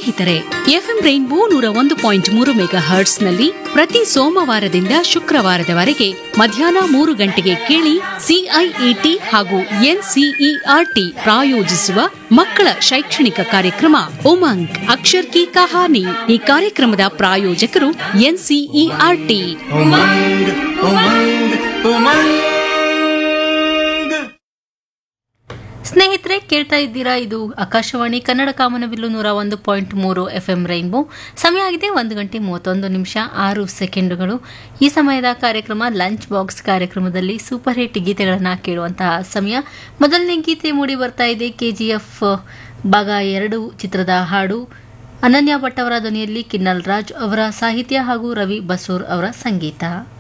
ಸ್ನೇಹಿತರೆ FM rainbow ನೂರ ಒಂದು ಪಾಯಿಂಟ್ ಮೂರು ಮೆಗಾ ಹರ್ಟ್ಸ್ ನಲ್ಲಿ ಪ್ರತಿ ಸೋಮವಾರದಿಂದ ಶುಕ್ರವಾರದವರೆಗೆ ಮಧ್ಯಾಹ್ನ ಮೂರು ಗಂಟೆಗೆ ಕೇಳಿ ಸಿಐಇಟಿ ಹಾಗೂ ಎನ್ಸಿಇಆರ್ಟಿ ಪ್ರಾಯೋಜಿಸುವ ಮಕ್ಕಳ ಶೈಕ್ಷಣಿಕ ಕಾರ್ಯಕ್ರಮ ಉಮಂಗ್ ಅಕ್ಷರ್ ಕಿ ಕಹಾನಿ ಈ ಕಾರ್ಯಕ್ರಮದ ಪ್ರಾಯೋಜಕರು ಎನ್ಸಿಇಆರ್ಟಿ ಉಮಂಗ್ ಉಮಂಗ್ ಉಮಂಗ್ ಸ್ನೇಹಿತರೆ ಕೇಳ್ತಾ ಇದ್ದೀರಾ ಇದು ಆಕಾಶವಾಣಿ ಕನ್ನಡ ಕಾಮನಬಿಲ್ಲು ನೂರ ಒಂದು ಪಾಯಿಂಟ್ ಮೂರು ಎಫ್ ಎಂ ರೈನ್ಬೋ ಸಮಯ ಆಗಿದೆ ಒಂದು ಗಂಟೆ ಮೂವತ್ತೊಂದು ನಿಮಿಷ ಆರು ಸೆಕೆಂಡುಗಳು ಈ ಸಮಯದ ಕಾರ್ಯಕ್ರಮ ಲಂಚ್ ಬಾಕ್ಸ್ ಕಾರ್ಯಕ್ರಮದಲ್ಲಿ ಸೂಪರ್ ಹಿಟ್ ಗೀತೆಗಳನ್ನು ಕೇಳುವಂತಹ ಸಮಯ ಮೊದಲನೇ ಗೀತೆ ಮೂಡಿ ಬರ್ತಾ ಇದೆ ಕೆ ಜಿ ಎಫ್ ಭಾಗ ಎರಡು ಚಿತ್ರದ ಹಾಡು ಅನನ್ಯ ಭಟ್ ಅವರ ಧ್ವನಿಯಲ್ಲಿ ಕಿನ್ನಲ್ ರಾಜ್ ಅವರ ಸಾಹಿತ್ಯ ಹಾಗೂ ರವಿ ಬಸೂರ್ ಅವರ ಸಂಗೀತ